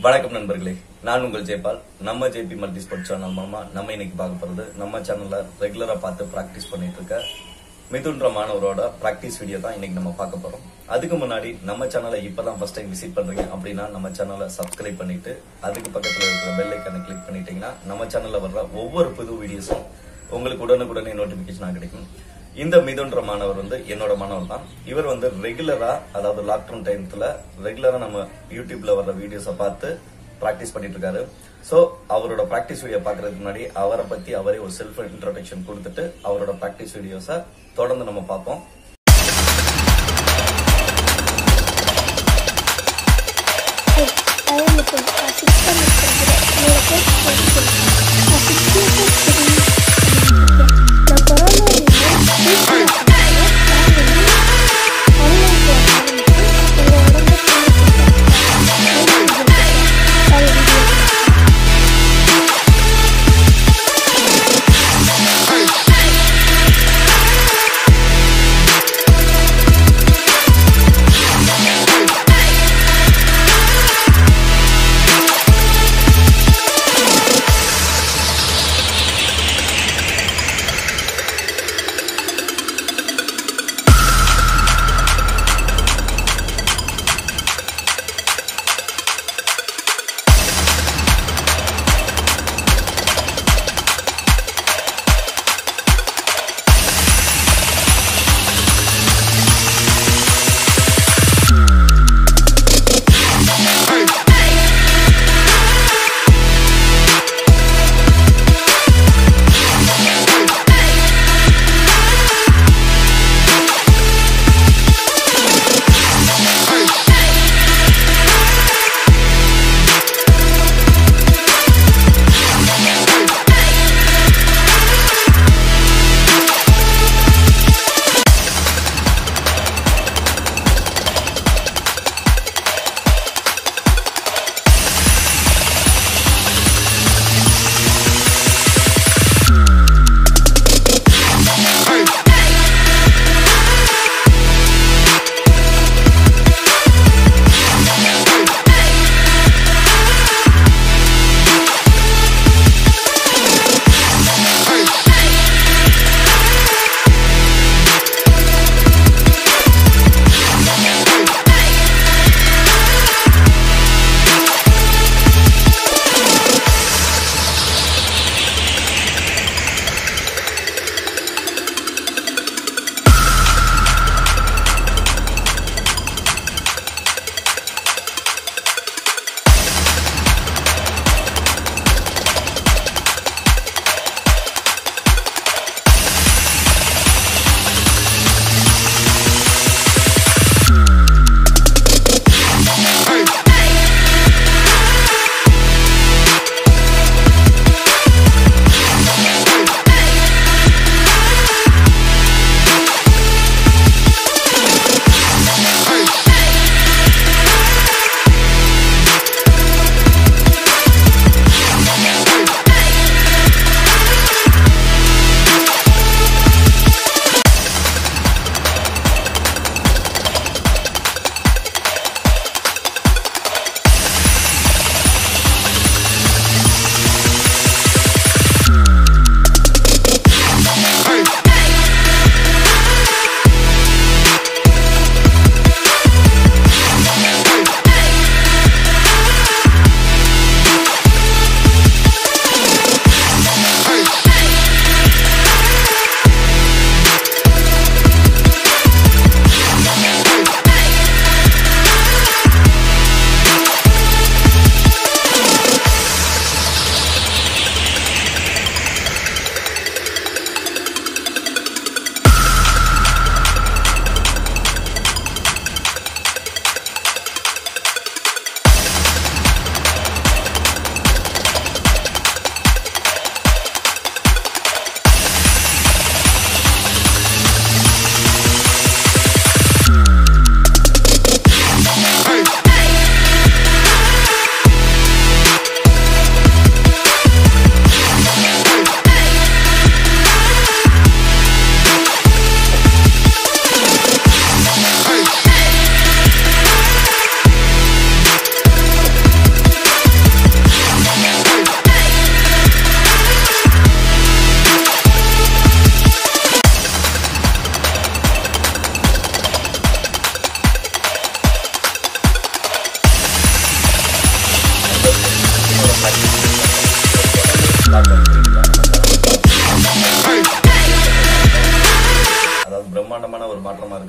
வணக்கம் நண்பர்களே நான் உங்கள் ஜெயபால் நம்ம ஜேபி மல்டி ஸ்போர்ட் சேனல் மூலமா நம்ம இன்னைக்கு பார்க்க போறது நம்ம சேனல்ல ரெகுலரா பார்த்து பிராக்டிஸ் பண்ணிட்டு இருக்க மிதுன்ற மாணவரோட பிராக்டிஸ் வீடியோ தான் இன்னைக்கு நம்ம பார்க்க போறோம் அதுக்கு முன்னாடி நம்ம சேனலை இப்பதான் ஃபர்ஸ்ட் டைம் விசிட் பண்றீங்க அப்படின்னா நம்ம சேனலை சப்ஸ்கிரைப் பண்ணிட்டு அதுக்கு பக்கத்துல இருக்கிற பெல் ஐக்கானை கிளிக் பண்ணிட்டீங்கன்னா நம்ம சேனல்ல வர்ற ஒவ்வொரு புது வீடியோஸும் உங்களுக்கு உடனுக்குடனே நோட்டிபிகேஷன் கிடைக்கும் இந்த மிதுன்ற மாணவர் வந்து என்னோட மாணவர் தான் இவர் வந்து ரெகுலரா அதாவது லாக்டவுன் டைம்ல ரெகுலரா நம்ம யூடியூப்ல வர்ற வீடியோஸை பார்த்து பிராக்டிஸ் பண்ணிட்டு இருக்காரு சோ அவரோட பிராக்டிஸ் வீடியோ பாக்குறதுக்கு முன்னாடி அவரை பத்தி அவரே ஒரு செல்ஃப் இன்ட்ரோடக்ஷன் கொடுத்துட்டு அவரோட பிராக்டிஸ் வீடியோஸை தொடர்ந்து நம்ம பார்ப்போம் Hey, I am a kid. I should come and say that you're a good person. I should feel good to be இந்த கொரோனா வீடியோ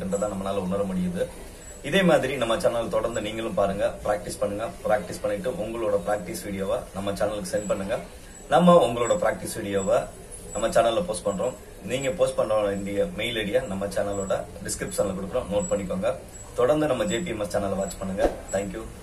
இருக்குன்றதை நம்மளால உணர முடியுது இதே மாதிரி நம்ம சேனல் தொடர்ந்து நீங்களும் பாருங்க பிராக்டிஸ் பண்ணுங்க பிராக்டிஸ் பண்ணிட்டு உங்களோட பிராக்டிஸ் வீடியோவை நம்ம சேனலுக்கு சென்ட் பண்ணுங்க நம்ம உங்களோட பிராக்டிஸ் வீடியோவை நம்ம சேனல்ல போஸ்ட் பண்றோம் நீங்க போஸ்ட் பண்ற வேண்டிய மெயில் ஐடியா நம்ம சேனலோட டிஸ்கிரிப்ஷன்ல கொடுக்குறோம் நோட் பண்ணிக்கோங்க தொடர்ந்து நம்ம ஜேபிஎம்எஸ் சேனலை வாட்ச் பண்ணுங்க தேங்க்யூ